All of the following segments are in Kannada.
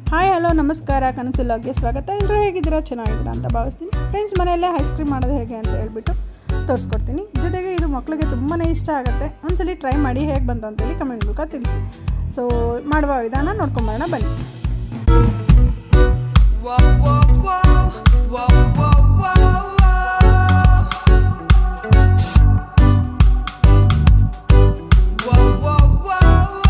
ಹಾಯ್ ಹಲೋ ನಮಸ್ಕಾರ ಕನಸುಲಾಗೆ ಸ್ವಾಗತ ಎಲ್ಲರೂ ಹೇಗಿದ್ದೀರಾ ಚೆನ್ನಾಗಿದ್ದೀರಾ ಅಂತ ಭಾವಿಸ್ತೀನಿ ಫ್ರೆಂಡ್ಸ್ ಮನೆಯಲ್ಲೇ ಐಸ್ ಕ್ರೀಮ್ ಮಾಡೋದು ಹೇಗೆ ಅಂತ ಹೇಳ್ಬಿಟ್ಟು ತೋರಿಸ್ಕೊಡ್ತೀನಿ ಜೊತೆಗೆ ಇದು ಮಕ್ಕಳಿಗೆ ತುಂಬಾ ಇಷ್ಟ ಆಗುತ್ತೆ ಒಂದ್ಸಲಿ ಟ್ರೈ ಮಾಡಿ ಹೇಗೆ ಬಂತು ಅಂತೇಳಿ ಕಮೆಂಟ್ ಮೂಲಕ ತಿಳಿಸಿ ಸೊ ಮಾಡುವ ವಿಧಾನ ನೋಡ್ಕೊಂಬರೋಣ ಬನ್ನಿ Whoa, whoa, whoa, whoa, whoa, whoa, whoa. Whoa, whoa, whoa,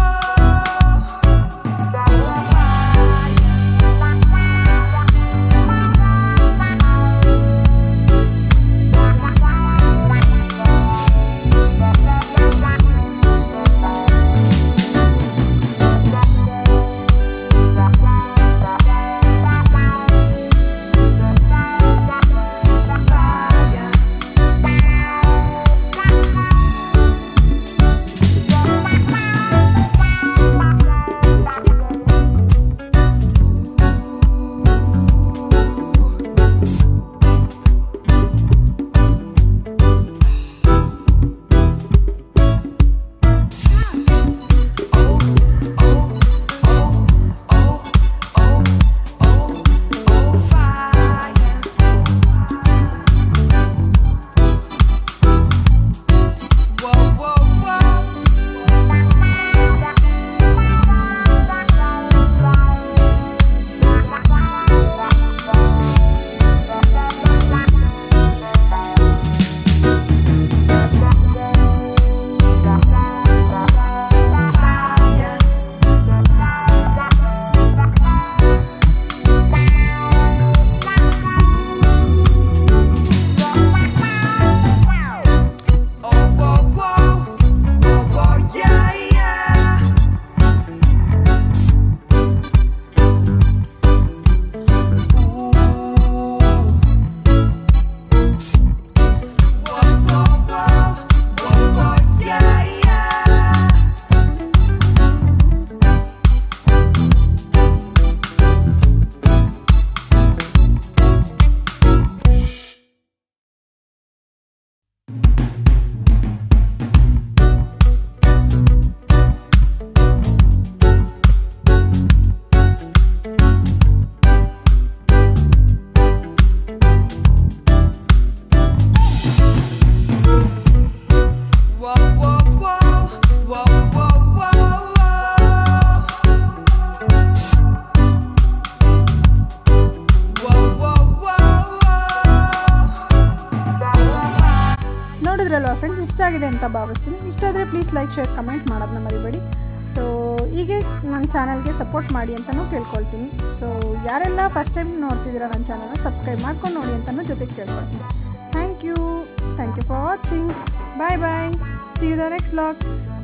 Yeah, yeah. Whoa, whoa, whoa, whoa, whoa, whoa, whoa. Whoa, whoa, ನೋಡಿದ್ರಲ್ವ ಫ್ರೆಂಡ್ಸ್ ಇಷ್ಟ ಆಗಿದೆ ಅಂತ ಭಾವಿಸ್ತೀನಿ ಇಷ್ಟ ಆದರೆ ಪ್ಲೀಸ್ ಲೈಕ್ ಶೇರ್ ಕಮೆಂಟ್ ಮಾಡೋದನ್ನ ಮರಿಬೇಡಿ ಸೊ ಹೀಗೆ ನನ್ನ ಚಾನಲ್ಗೆ ಸಪೋರ್ಟ್ ಮಾಡಿ ಅಂತಲೂ ಕೇಳ್ಕೊಳ್ತೀನಿ ಸೊ ಯಾರೆಲ್ಲ ಫಸ್ಟ್ ಟೈಮ್ ನೋಡ್ತಿದ್ದೀರಾ ನನ್ನ ಚಾನಲ್ನ ಸಬ್ಸ್ಕ್ರೈಬ್ ಮಾಡ್ಕೊಂಡು ನೋಡಿ ಅಂತಲೂ ಜೊತೆಗೆ ಕೇಳ್ಕೊಳ್ತೀನಿ thank you thank you for watching bye bye see you the next log